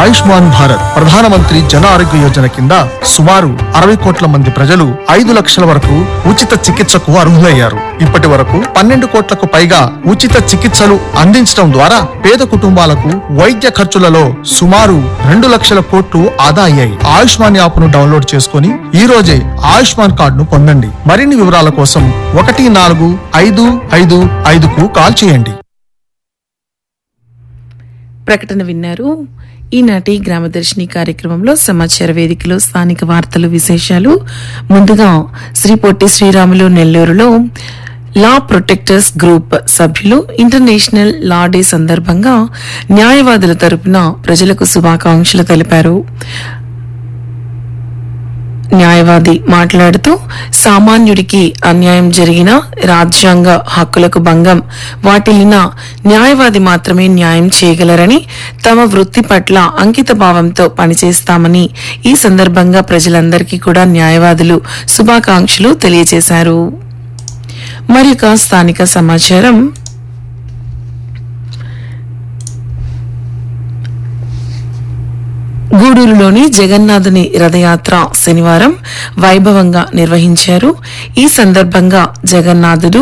ఆయుష్మాన్ భారత్ ప్రధానమంత్రి జన ఆరోగ్య యోజన కింద సుమారు అరవై కోట్ల మంది ప్రజలు ఐదు లక్షల వరకు ఉచిత చికిత్సకు అర్హులయ్యారు ఇప్పటి వరకు పన్నెండు కోట్లకు పైగా ఉచిత చికిత్సలు అందించడం ద్వారా పేద కుటుంబాలకు వైద్య ఖర్చులలో సుమారు రెండు లక్షల కోట్లు ఆదా అయ్యాయి ఆయుష్మాన్ యాప్ ను డౌన్లోడ్ చేసుకుని ఈ రోజే ఆయుష్మాన్ కార్డును పొందండి మరిన్ని వివరాల కోసం ఒకటి నాలుగు ఐదు ఐదు ఐదుకు కాల్ చేయండి ప్రకటన విన్నారు ఈనాటి గ్రామదర్శిని కార్యక్రమంలో సమాచార వేదికలో స్థానిక వార్తలు విశేషాలు ముందుగా శ్రీ పొట్టి శ్రీరాములు నెల్లూరులో లా ప్రొటెక్టర్స్ గ్రూప్ సభ్యులు ఇంటర్నేషనల్ లా డే సందర్భంగా న్యాయవాదుల తరపున ప్రజలకు శుభాకాంక్షలు తెలిపారు న్యాయవాది మాట్లాడుతూ సామాన్యుడికి అన్యాయం జరిగిన రాజ్యాంగ హక్కులకు భంగం వాటిల్లిన న్యాయవాది మాత్రమే న్యాయం చేయగలరని తమ వృత్తి పట్ల అంకిత భావంతో పనిచేస్తామని ఈ సందర్భంగా ప్రజలందరికీ కూడా న్యాయవాదులు శుభాకాంక్షలు తెలియజేశారు మరొక స్థానిక సమాచారం గూడూరులోని జగన్నాథుని రథయాత్ర శనివారం వైభవంగా నిర్వహించారు ఈ సందర్భంగా జగన్నాథుడు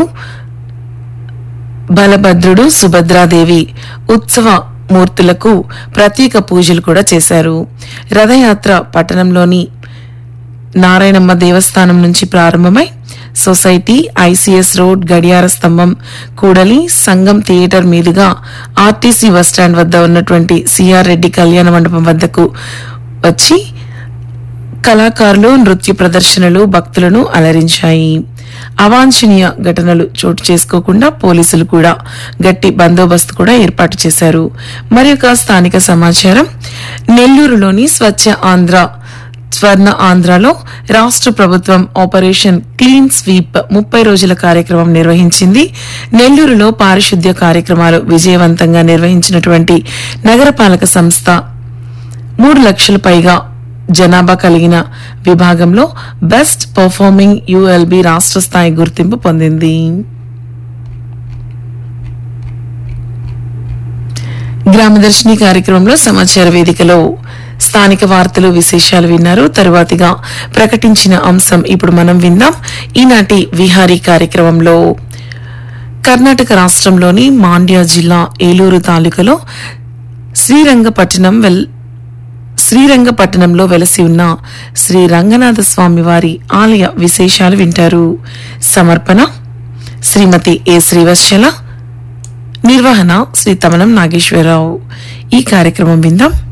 బలభద్రుడు సుభద్రాదేవి ఉత్సవ మూర్తులకు ప్రత్యేక పూజలు కూడా చేశారు రథయాత్ర పట్టణంలోని నారాయణమ్మ దేవస్థానం నుంచి ప్రారంభమై సొసైటీ ఐసీఎస్ రోడ్ గడియార స్తంభం కూడలి సంగం థియేటర్ మీదుగా ఆర్టీసీ బస్టాండ్ వద్ద ఉన్నటువంటి సిఆర్ రెడ్డి కళ్యాణ మండపం వద్దకు వచ్చి కళాకారులు నృత్య ప్రదర్శనలు భక్తులను అలరించాయి అవాంఛనీయ ఘటనలు చోటు చేసుకోకుండా పోలీసులు కూడా గట్టి బందోబస్తు కూడా ఏర్పాటు చేశారు మరి ఒక స్థానిక సమాచారం నెల్లూరులోని స్వచ్ఛ ఆంధ్ర స్వర్ణ ఆంధ్రలో రాష్ట్ర ప్రభుత్వం ఆపరేషన్ క్లీన్ స్వీప్ ముప్పై రోజుల కార్యక్రమం నిర్వహించింది నెల్లూరులో పారిశుద్ధ్య కార్యక్రమాలు విజయవంతంగా నిర్వహించినటువంటి నగరపాలక సంస్థ మూడు లక్షల పైగా జనాభా కలిగిన విభాగంలో బెస్ట్ పర్ఫార్మింగ్ యుఎల్బి రాష్ట్ర స్థాయి గుర్తింపు పొందింది గ్రామదర్శిని కార్యక్రమంలో సమాచార వేదికలో స్థానిక వార్తలు విశేషాలు విన్నారు తరువాతిగా ప్రకటించిన అంశం ఇప్పుడు మనం విందాం ఈనాటి విహారీ కార్యక్రమంలో కర్ణాటక రాష్ట్రంలోని మాండ్య జిల్లా ఏలూరు తాలూకాలో శ్రీరంగపట్నం వెల్ శ్రీరంగపట్టణంలో వెలసి ఉన్న శ్రీ రంగనాథ స్వామి వారి ఆలయ విశేషాలు వింటారు సమర్పణ శ్రీమతి ఏ శ్రీవత్సల నిర్వహణ శ్రీ తమనం నాగేశ్వరరావు ఈ కార్యక్రమం విందాం